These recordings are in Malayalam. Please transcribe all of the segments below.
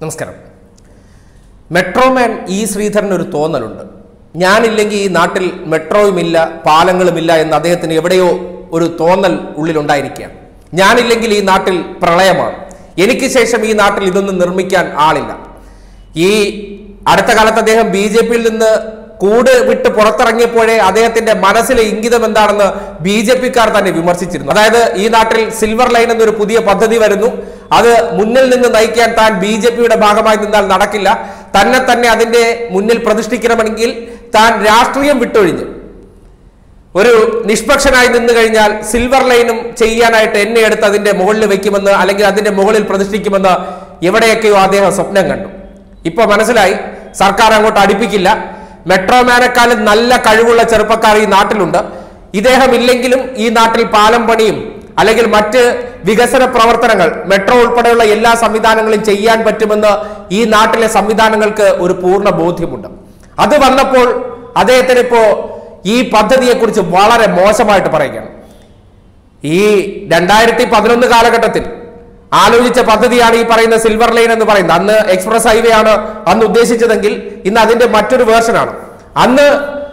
നമസ്കാരം മെട്രോമാൻ ഇ ശ്രീധരന് ഒരു തോന്നലുണ്ട് ഞാനില്ലെങ്കിൽ ഈ നാട്ടിൽ മെട്രോയുമില്ല പാലങ്ങളുമില്ല എന്ന് അദ്ദേഹത്തിന് എവിടെയോ ഒരു തോന്നൽ ഉള്ളിലുണ്ടായിരിക്കുകയാണ് ഞാനില്ലെങ്കിൽ ഈ നാട്ടിൽ പ്രളയമാണ് എനിക്ക് ശേഷം ഈ നാട്ടിൽ ഇതൊന്നും നിർമ്മിക്കാൻ ആളില്ല ഈ അടുത്ത കാലത്ത് അദ്ദേഹം ബി ജെ പിയിൽ നിന്ന് കൂട് വിട്ട് പുറത്തിറങ്ങിയപ്പോഴേ അദ്ദേഹത്തിന്റെ മനസ്സിലെ ഇംഗിതം എന്താണെന്ന് ബി ജെ പിക്കാർ തന്നെ വിമർശിച്ചിരുന്നു അതായത് ഈ നാട്ടിൽ സിൽവർ ലൈൻ എന്നൊരു പുതിയ പദ്ധതി വരുന്നു അത് മുന്നിൽ നിന്ന് നയിക്കാൻ താൻ ബി ജെ പിയുടെ ഭാഗമായി നിന്നാൽ നടക്കില്ല തന്നെ തന്നെ അതിന്റെ മുന്നിൽ പ്രതിഷ്ഠിക്കണമെങ്കിൽ താൻ രാഷ്ട്രീയം വിട്ടൊഴിഞ്ഞ് ഒരു നിഷ്പക്ഷനായി നിന്നു കഴിഞ്ഞാൽ സിൽവർ ലൈനും ചെയ്യാനായിട്ട് എന്നെ എടുത്ത് അതിന്റെ മുകളിൽ വെക്കുമെന്ന് അല്ലെങ്കിൽ അതിന്റെ മുകളിൽ പ്രതിഷ്ഠിക്കുമെന്ന് എവിടെയൊക്കെയോ അദ്ദേഹം സ്വപ്നം കണ്ടു ഇപ്പൊ മനസ്സിലായി സർക്കാർ അങ്ങോട്ട് അടുപ്പിക്കില്ല മെട്രോമാനെക്കാളും നല്ല കഴിവുള്ള ചെറുപ്പക്കാർ ഈ നാട്ടിലുണ്ട് ഇദ്ദേഹം ഇല്ലെങ്കിലും ഈ നാട്ടിൽ പാലം പണിയും അല്ലെങ്കിൽ മറ്റ് വികസന പ്രവർത്തനങ്ങൾ മെട്രോ ഉൾപ്പെടെയുള്ള എല്ലാ സംവിധാനങ്ങളും ചെയ്യാൻ പറ്റുമെന്ന് ഈ നാട്ടിലെ സംവിധാനങ്ങൾക്ക് ഒരു പൂർണ്ണ ബോധ്യമുണ്ട് അത് വന്നപ്പോൾ അദ്ദേഹത്തിന് ഇപ്പോ ഈ പദ്ധതിയെക്കുറിച്ച് വളരെ മോശമായിട്ട് പറയുകയാണ് ഈ രണ്ടായിരത്തി പതിനൊന്ന് കാലഘട്ടത്തിൽ ആലോചിച്ച പദ്ധതിയാണ് ഈ പറയുന്ന സിൽവർ ലൈൻ എന്ന് പറയുന്നത് അന്ന് എക്സ്പ്രസ് ഹൈവേ ആണ് അന്ന് ഉദ്ദേശിച്ചതെങ്കിൽ ഇന്ന് അതിന്റെ മറ്റൊരു വേർഷനാണ് അന്ന്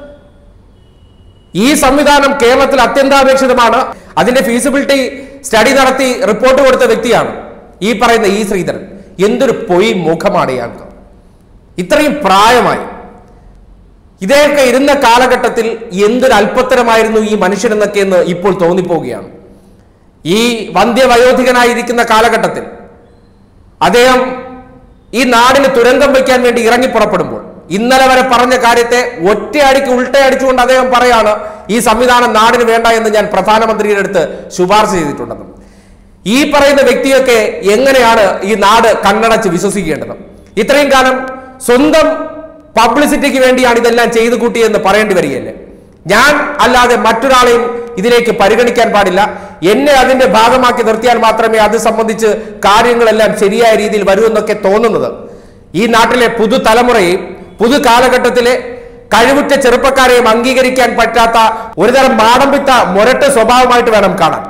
ഈ സംവിധാനം കേരളത്തിൽ അത്യന്താപേക്ഷിതമാണ് അതിന്റെ ഫീസിബിലിറ്റി സ്റ്റഡി നടത്തി റിപ്പോർട്ട് കൊടുത്ത വ്യക്തിയാണ് ഈ പറയുന്ന ഈ ശ്രീധരൻ എന്തൊരു പൊയ് മുഖമാണ് ഇയാൾക്ക് ഇത്രയും പ്രായമായി ഇദ്ദേഹമൊക്കെ ഇരുന്ന കാലഘട്ടത്തിൽ എന്തൊരു അല്പത്തരമായിരുന്നു ഈ മനുഷ്യനെന്നൊക്കെ എന്ന് ഇപ്പോൾ തോന്നിപ്പോവുകയാണ് ഈ വന്ധ്യവയോധികനായിരിക്കുന്ന കാലഘട്ടത്തിൽ അദ്ദേഹം ഈ നാടിന് തുരങ്കം വയ്ക്കാൻ വേണ്ടി ഇറങ്ങി പുറപ്പെടുമ്പോൾ ഇന്നലെ വരെ പറഞ്ഞ കാര്യത്തെ ഒറ്റയടിക്ക് ഉൾട്ടയടിച്ചുകൊണ്ട് അദ്ദേഹം പറയാണ് ഈ സംവിധാനം നാടിന് വേണ്ട എന്ന് ഞാൻ പ്രധാനമന്ത്രിയുടെ അടുത്ത് ശുപാർശ ചെയ്തിട്ടുണ്ടെന്നും ഈ പറയുന്ന വ്യക്തിയൊക്കെ എങ്ങനെയാണ് ഈ നാട് കണ്ണടച്ച് വിശ്വസിക്കേണ്ടത് ഇത്രയും കാലം സ്വന്തം പബ്ലിസിറ്റിക്ക് വേണ്ടിയാണ് ഇതെല്ലാം ചെയ്തു കൂട്ടിയെന്ന് പറയേണ്ടി വരികയല്ലേ ഞാൻ അല്ലാതെ മറ്റൊരാളെയും ഇതിലേക്ക് പരിഗണിക്കാൻ പാടില്ല എന്നെ അതിന്റെ ഭാഗമാക്കി നിർത്തിയാൽ മാത്രമേ അത് സംബന്ധിച്ച് കാര്യങ്ങളെല്ലാം ശരിയായ രീതിയിൽ വരൂ എന്നൊക്കെ തോന്നുന്നത് ഈ നാട്ടിലെ പുതുതലമുറയെയും പുതു കാലഘട്ടത്തിലെ കഴിവുറ്റ ചെറുപ്പക്കാരെയും അംഗീകരിക്കാൻ പറ്റാത്ത ഒരുതരം മാടമ്പിത്ത മുരട്ട് സ്വഭാവമായിട്ട് വേണം കാണാൻ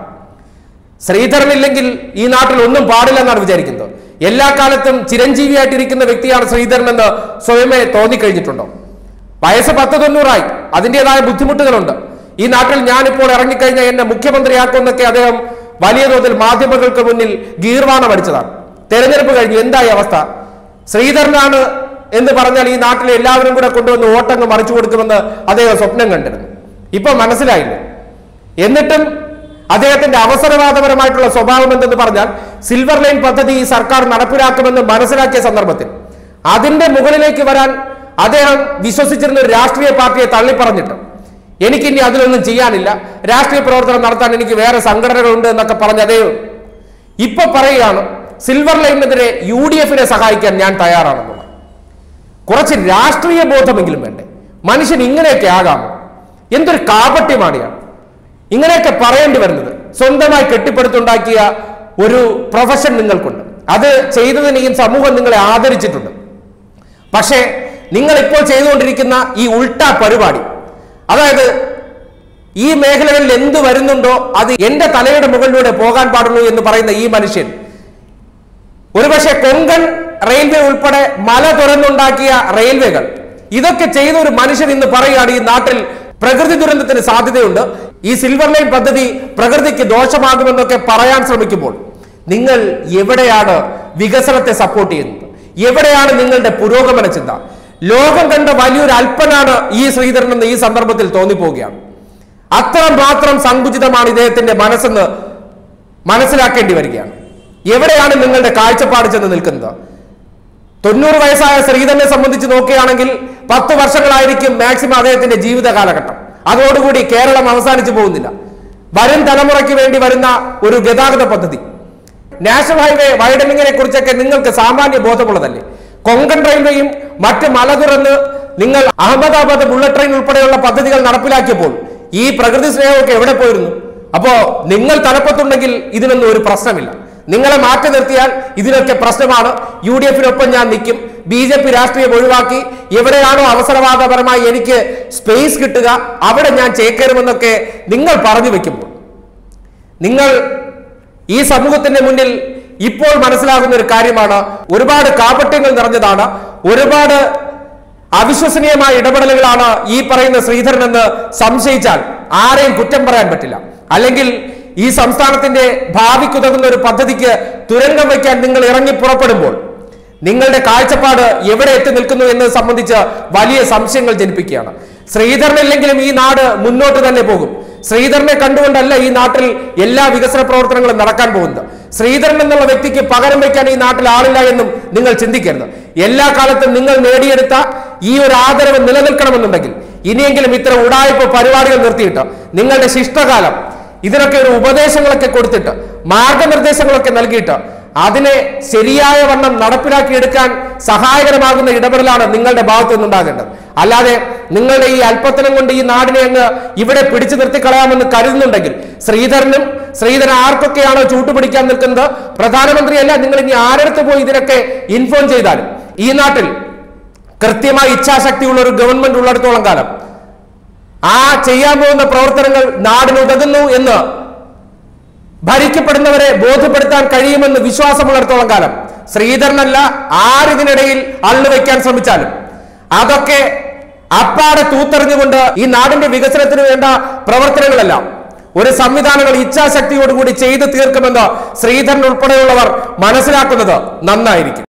ശ്രീധരൻ ഇല്ലെങ്കിൽ ഈ നാട്ടിൽ ഒന്നും പാടില്ലെന്നാണ് വിചാരിക്കുന്നത് എല്ലാ കാലത്തും ചിരഞ്ജീവിയായിട്ടിരിക്കുന്ന വ്യക്തിയാണ് ശ്രീധരൻ എന്ന് സ്വയമേ തോന്നിക്കഴിഞ്ഞിട്ടുണ്ടോ വയസ്സ് പത്ത് തൊണ്ണൂറായി അതിൻ്റെതായ ബുദ്ധിമുട്ടുകളുണ്ട് ഈ നാട്ടിൽ ഞാനിപ്പോൾ ഇറങ്ങിക്കഴിഞ്ഞാൽ എന്നെ മുഖ്യമന്ത്രിയാക്കുമെന്നൊക്കെ അദ്ദേഹം വലിയ തോതിൽ മാധ്യമങ്ങൾക്ക് മുന്നിൽ ഗീർവാണം അടിച്ചതാണ് തെരഞ്ഞെടുപ്പ് കഴിഞ്ഞു എന്തായി അവസ്ഥ ശ്രീധരനാണ് എന്ന് പറഞ്ഞാൽ ഈ നാട്ടിലെ എല്ലാവരും കൂടെ കൊണ്ടുവന്ന് വോട്ടങ്ങ് മറിച്ചു കൊടുക്കുമെന്ന് അദ്ദേഹം സ്വപ്നം കണ്ടിരുന്നു ഇപ്പൊ മനസ്സിലായില്ല എന്നിട്ടും അദ്ദേഹത്തിന്റെ അവസരവാദപരമായിട്ടുള്ള സ്വഭാവം എന്തെന്ന് പറഞ്ഞാൽ സിൽവർ ലൈൻ പദ്ധതി ഈ സർക്കാർ നടപ്പിലാക്കുമെന്ന് മനസ്സിലാക്കിയ സന്ദർഭത്തിൽ അതിന്റെ മുകളിലേക്ക് വരാൻ അദ്ദേഹം വിശ്വസിച്ചിരുന്ന ഒരു രാഷ്ട്രീയ പാർട്ടിയെ തള്ളിപ്പറഞ്ഞിട്ട് എനിക്കിനി അതിലൊന്നും ചെയ്യാനില്ല രാഷ്ട്രീയ പ്രവർത്തനം നടത്താൻ എനിക്ക് വേറെ സംഘടനകളുണ്ട് എന്നൊക്കെ പറഞ്ഞ അദ്ദേഹം ഇപ്പൊ പറയുകയാണ് സിൽവർ ലൈനിനെതിരെ യു ഡി എഫിനെ സഹായിക്കാൻ ഞാൻ തയ്യാറാണെന്നുള്ളത് കുറച്ച് രാഷ്ട്രീയ ബോധമെങ്കിലും വേണ്ടേ മനുഷ്യൻ ഇങ്ങനെയൊക്കെ ആകാമോ എന്തൊരു കാപട്യമാണ് ഇയാൾ ഇങ്ങനെയൊക്കെ പറയേണ്ടി വരുന്നത് സ്വന്തമായി കെട്ടിപ്പടുത്തുണ്ടാക്കിയ ഒരു പ്രൊഫഷൻ നിങ്ങൾക്കുണ്ട് അത് ചെയ്തതിന് ഈ സമൂഹം നിങ്ങളെ ആദരിച്ചിട്ടുണ്ട് പക്ഷേ നിങ്ങൾ ഇപ്പോൾ ചെയ്തുകൊണ്ടിരിക്കുന്ന ഈ ഉൾട്ട പരിപാടി അതായത് ഈ മേഖലകളിൽ എന്ത് വരുന്നുണ്ടോ അത് എന്റെ തലയുടെ മുകളിലൂടെ പോകാൻ പാടുള്ളൂ എന്ന് പറയുന്ന ഈ മനുഷ്യൻ ഒരുപക്ഷെ കൊങ്കൺ റെയിൽവേ ഉൾപ്പെടെ മല തുറന്നുണ്ടാക്കിയ റെയിൽവേകൾ ഇതൊക്കെ ചെയ്ത ഒരു മനുഷ്യൻ ഇന്ന് പറയുകയാണ് ഈ നാട്ടിൽ പ്രകൃതി ദുരന്തത്തിന് സാധ്യതയുണ്ട് ഈ സിൽവർ ലൈൻ പദ്ധതി പ്രകൃതിക്ക് ദോഷമാകുമെന്നൊക്കെ പറയാൻ ശ്രമിക്കുമ്പോൾ നിങ്ങൾ എവിടെയാണ് വികസനത്തെ സപ്പോർട്ട് ചെയ്യുന്നത് എവിടെയാണ് നിങ്ങളുടെ പുരോഗമന ചിന്ത ലോകം കണ്ട വലിയൊരു അല്പനാണ് ഈ ശ്രീധരൻ എന്ന് ഈ സന്ദർഭത്തിൽ തോന്നിപ്പോവുകയാണ് അത്ര മാത്രം സങ്കുചിതമാണ് ഇദ്ദേഹത്തിന്റെ മനസ്സെന്ന് മനസ്സിലാക്കേണ്ടി വരികയാണ് എവിടെയാണ് നിങ്ങളുടെ കാഴ്ചപ്പാട് ചെന്ന് നിൽക്കുന്നത് തൊണ്ണൂറ് വയസ്സായ ശ്രീധരനെ സംബന്ധിച്ച് നോക്കുകയാണെങ്കിൽ പത്ത് വർഷങ്ങളായിരിക്കും മാക്സിമം അദ്ദേഹത്തിന്റെ ജീവിത കാലഘട്ടം അതോടുകൂടി കേരളം അവസാനിച്ചു പോകുന്നില്ല വരും തലമുറയ്ക്ക് വേണ്ടി വരുന്ന ഒരു ഗതാഗത പദ്ധതി നാഷണൽ ഹൈവേ വൈഡനിങ്ങിനെ കുറിച്ചൊക്കെ നിങ്ങൾക്ക് സാമാന്യ ബോധമുള്ളതല്ലേ കൊങ്കൺ റെയിൽവേയും മറ്റ് മല തുറന്ന് നിങ്ങൾ അഹമ്മദാബാദ് ബുള്ളറ്റ് ട്രെയിൻ ഉൾപ്പെടെയുള്ള പദ്ധതികൾ നടപ്പിലാക്കിയപ്പോൾ ഈ പ്രകൃതി സ്നേഹമൊക്കെ എവിടെ പോയിരുന്നു അപ്പോ നിങ്ങൾ തലപ്പത്തുണ്ടെങ്കിൽ ഇതിനൊന്നും ഒരു പ്രശ്നമില്ല നിങ്ങളെ മാറ്റി നിർത്തിയാൽ ഇതിനൊക്കെ പ്രശ്നമാണ് യു ഡി എഫിനൊപ്പം ഞാൻ നിൽക്കും ബി ജെ പി രാഷ്ട്രീയം ഒഴിവാക്കി എവിടെയാണോ അവസരവാദപരമായി എനിക്ക് സ്പേസ് കിട്ടുക അവിടെ ഞാൻ ചേക്കേറുമെന്നൊക്കെ നിങ്ങൾ പറഞ്ഞു വെക്കുമ്പോൾ നിങ്ങൾ ഈ സമൂഹത്തിന്റെ മുന്നിൽ ഇപ്പോൾ മനസ്സിലാകുന്ന ഒരു കാര്യമാണ് ഒരുപാട് കാപട്യങ്ങൾ നിറഞ്ഞതാണ് ഒരുപാട് അവിശ്വസനീയമായ ഇടപെടലുകളാണ് ഈ പറയുന്ന ശ്രീധരൻ എന്ന് സംശയിച്ചാൽ ആരെയും കുറ്റം പറയാൻ പറ്റില്ല അല്ലെങ്കിൽ ഈ സംസ്ഥാനത്തിന്റെ ഭാവിക്കുതകുന്ന ഒരു പദ്ധതിക്ക് തുരങ്കം വയ്ക്കാൻ നിങ്ങൾ ഇറങ്ങി പുറപ്പെടുമ്പോൾ നിങ്ങളുടെ കാഴ്ചപ്പാട് എവിടെ എത്തി നിൽക്കുന്നു എന്നത് സംബന്ധിച്ച് വലിയ സംശയങ്ങൾ ജനിപ്പിക്കുകയാണ് ശ്രീധരനില്ലെങ്കിലും ഈ നാട് മുന്നോട്ട് തന്നെ പോകും ശ്രീധരനെ കണ്ടുകൊണ്ടല്ല ഈ നാട്ടിൽ എല്ലാ വികസന പ്രവർത്തനങ്ങളും നടക്കാൻ പോകുന്നത് ശ്രീധരൻ എന്നുള്ള വ്യക്തിക്ക് പകരം വയ്ക്കാൻ ഈ നാട്ടിൽ ആളില്ല എന്നും നിങ്ങൾ ചിന്തിക്കരുത് എല്ലാ കാലത്തും നിങ്ങൾ നേടിയെടുത്ത ഈ ഒരു ആദരവ് നിലനിൽക്കണമെന്നുണ്ടെങ്കിൽ ഇനിയെങ്കിലും ഇത്തരം ഉടായ്പ പരിപാടികൾ നിർത്തിയിട്ട് നിങ്ങളുടെ ശിഷ്ടകാലം ഇതിനൊക്കെ ഒരു ഉപദേശങ്ങളൊക്കെ കൊടുത്തിട്ട് മാർഗനിർദ്ദേശങ്ങളൊക്കെ നൽകിയിട്ട് അതിനെ ശരിയായ വണ്ണം നടപ്പിലാക്കിയെടുക്കാൻ സഹായകരമാകുന്ന ഇടപെടലാണ് നിങ്ങളുടെ ഭാഗത്തു നിന്നുണ്ടാകേണ്ടത് അല്ലാതെ നിങ്ങളുടെ ഈ അല്പത്തനം കൊണ്ട് ഈ നാടിനെ അങ്ങ് ഇവിടെ പിടിച്ചു നിർത്തിക്കളയാമെന്ന് കരുതുന്നുണ്ടെങ്കിൽ ശ്രീധരനും ശ്രീധരൻ ആർക്കൊക്കെയാണോ ചൂട്ടുപിടിക്കാൻ നിൽക്കുന്നത് പ്രധാനമന്ത്രിയല്ല നിങ്ങൾ ഇനി ആരെടുത്ത് പോയി ഇതിനൊക്കെ ഇൻഫോം ചെയ്താലും ഈ നാട്ടിൽ കൃത്യമായ ഇച്ഛാശക്തിയുള്ള ഒരു ഗവൺമെന്റ് ഉള്ളിടത്തോളം കാലം ആ ചെയ്യാൻ പോകുന്ന പ്രവർത്തനങ്ങൾ നാടിന് ഉതകുന്നു എന്ന് ഭരിക്കപ്പെടുന്നവരെ ബോധ്യപ്പെടുത്താൻ കഴിയുമെന്ന് വിശ്വാസമുള്ളിടത്തോളം കാലം ശ്രീധരനല്ല ആരിതിനിടയിൽ അള്ളുവെക്കാൻ ശ്രമിച്ചാലും അതൊക്കെ അപ്പാടെ തൂത്തെറിഞ്ഞുകൊണ്ട് ഈ നാടിന്റെ വികസനത്തിന് വേണ്ട പ്രവർത്തനങ്ങളെല്ലാം ഒരു സംവിധാനങ്ങൾ ഇച്ഛാശക്തിയോടുകൂടി ചെയ്തു തീർക്കുമെന്ന് ശ്രീധരൻ ഉൾപ്പെടെയുള്ളവർ മനസ്സിലാക്കുന്നത് നന്നായിരിക്കും